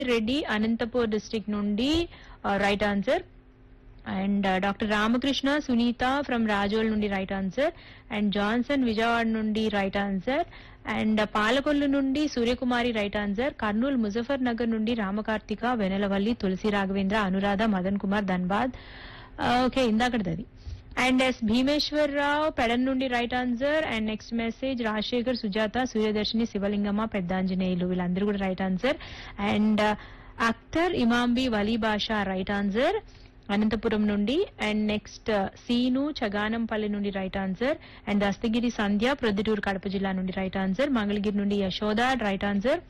Reddy Anantapur district నుండి right answer and doctor Ramakrishna Sunitha from Razole నుండి right answer and Johnson Vijayawada నుండి right answer and Palakollu నుండి Suryakumari right answer Kurnool Muzaffar Nagar నుండి రామకార్తిక వెనలవల్లి తులసి రాఘవేంద్ర అనురాధ మదన్ కుమార్ ధన్బాద్ ఓకే ఇందాకటిది అది అండ్ ఎస్ భీమేశ్వరరావు పెడన్ నుండి right answer and next message Rajasekhar Sujatha Suryadarshini Sivalingamma Peddanjaneyulu వీళ్ళందరూ కూడా right answer and Akhtar Imambi Wali Basha right answer Anantapuram నుండి అండ్ నెక్స్ట్ సీను చగానంపల్లి నుండి right answer and Dastagiri Sandhya Proddatur Kadapa జిల్లా నుండి రైట్ ఆన్సర్ మంగళగిరి నుండి యశోద రైట్ ఆన్సర్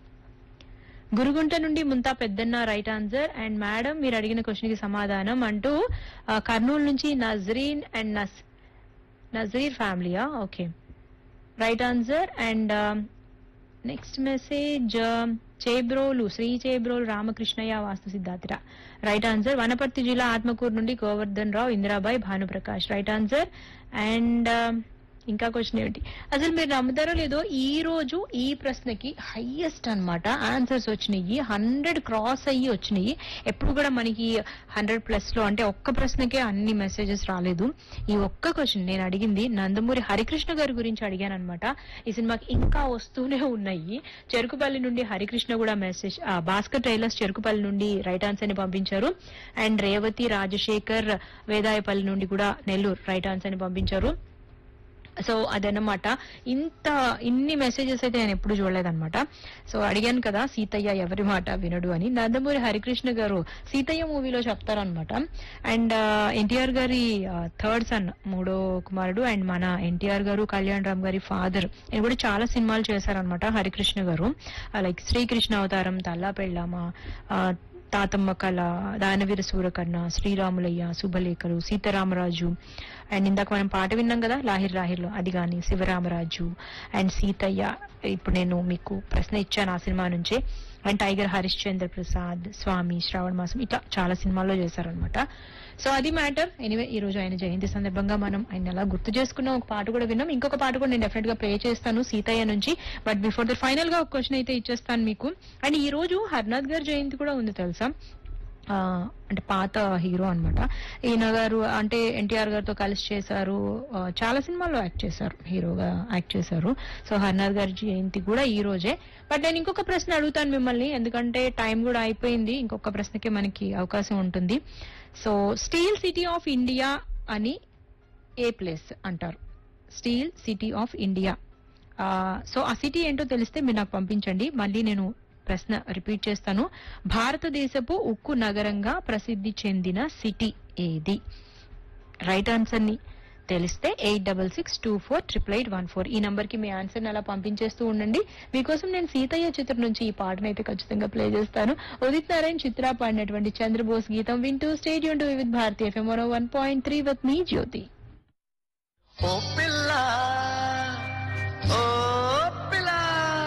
గురుగుంట నుండి ముంతా పెద్దన్న రైట్ ఆన్సర్ అండ్ మేడం మీరు అడిగిన క్వశ్చన్ కి సమాధానం అంటూ ఆ, కర్నూలు నుంచి నజరీన్ అండ్ నస్ నజరీర్ ఫ్యామిలీయా okay right answer and next message Chebrolu Shri Chebrolu Ramakrishnaiah వాస్తు సిద్ధార్థిర రైట్ ఆన్సర్ వనపర్తి జిల్లా ఆత్మకూరు నుండి Govardhan Rao Indirabai Bhanuprakash right answer and ఇంకా క్వశ్చన్ ఏమిటి అసలు మీరు నమ్ముతారో లేదో ఈ రోజు ఈ ప్రశ్నకి హైయెస్ట్ అన్నమాట ఆన్సర్స్ వచ్చినాయి హండ్రెడ్ క్రాస్ అయ్యి వచ్చినాయి ఎప్పుడు కూడా మనకి హండ్రెడ్ ప్లస్ లో అంటే ఒక్క ప్రశ్నకే అన్ని మెసేజెస్ రాలేదు ఈ ఒక్క క్వశ్చన్ నేను అడిగింది నందమూరి హరికృష్ణ గారి గురించి అడిగాను అనమాట ఈ సినిమాకి ఇంకా వస్తూనే ఉన్నాయి చెరుకుపల్లి నుండి హరికృష్ణ కూడా మెసేజ్ ఆ, భాస్కర్ టైలర్స్ చెరుకుపల్లి నుండి రైట్ ఆన్సర్ ని పంపించారు అండ్ రేవతి రాజశేఖర్ వేదాయపల్లి నుండి కూడా నెల్లూరు రైట్ ఆన్సర్ ని పంపించారు సో అదనమాట ఇంత ఇన్ని మెసేజెస్ అయితే నేను ఎప్పుడు చూడలేదన్నమాట సో అడిగాను కదా సీతయ్య ఎవరి మాట వినడు అని నందమూరి హరికృష్ణ గారు సీతయ్య మూవీలో చెప్తారనమాట అండ్ ఎన్టీఆర్ గారి థర్డ్ సన్ మూడో కుమారుడు అండ్ మన ఎన్టీఆర్ గారు కళ్యాణ్ రామ్ గారి ఫాదర్ ఆయన కూడా చాలా సినిమాలు చేశారనమాట హరికృష్ణ గారు లైక్ శ్రీకృష్ణ అవతారం తల్లా పెళ్ళామ ఆ, తాతమ్మ కళ దానవీర సూరకర్ణ శ్రీరాములయ్య శుభలేఖలు సీతారామరాజు అండ్ ఇందాక మనం పాట విన్నాం కదా లాహిర్ లాహిర్లో అది కానీ శివరామరాజు అండ్ సీతయ్య ఇప్పుడు నేను మీకు ప్రశ్న ఇచ్చాను ఆ సినిమా నుంచే అండ్ టైగర్ హరిశ్చంద్ర ప్రసాద్ స్వామి శ్రావణ మాసం ఇట్లా చాలా సినిమాల్లో చేశారనమాట సో అది మ్యాటర్ ఎనీవే ఈ రోజు ఆయన జయంతి సందర్భంగా మనం ఆయన ఎలా గుర్తు చేసుకున్నాం ఒక పాట కూడా విన్నాం ఇంకొక పాట కూడా నేను డెఫినెట్ గా ప్లే చేస్తాను సీతయ్య నుంచి బట్ బిఫోర్ ద ఫైనల్ గా ఒక క్వశ్చన్ అయితే ఇచ్చేస్తాను మీకు అండ్ ఈ రోజు హర్నాథ్ గారి జయంతి కూడా ఉంది తెలుసా ఆ, అంటే పాత హీరో అన్నమాట ఈయన గారు అంటే ఎన్టీఆర్ గారితో కలిసి చేశారు ఆ, చాలా సినిమాల్లో యాక్ట్ చేశారు హీరోగా యాక్ట్ చేశారు సో హర్నాథ్ గారి జయంతి కూడా ఈ రోజే బట్ నేను ఇంకొక ప్రశ్న అడుగుతాను మిమ్మల్ని ఎందుకంటే టైం కూడా అయిపోయింది ఇంకొక ప్రశ్నకే మనకి అవకాశం ఉంటుంది so steel city of India అని ఏ ప్లేస్ అంటారు steel city of India so ఆ సిటీ ఏంటో తెలిస్తే మీరు నాకు పంపించండి మళ్ళీ నేను ప్రశ్న రిపీట్ చేస్తాను భారతదేశపు ఉక్కు నగరంగా ప్రసిద్ధి చెందిన సిటీ ఏది రైట్ ఆన్సర్ ని తెలిస్తే eight double six two four triple eight one four ఈ నంబర్ కి మీ ఆన్సర్ అలా పంపించేస్తూ ఉండండి మీకోసం నేను సీతయ్య చిత్రం నుంచి ఈ పాటను అయితే ఖచ్చితంగా ప్లే చేస్తాను ఉదిత్ నారాయణ చిత్ర పాడినటువంటి చంద్రబోస్ గీతం వింటూ stadium to with Bharatiya FM one point three with మీ జ్యోతి ఓ పిల్ల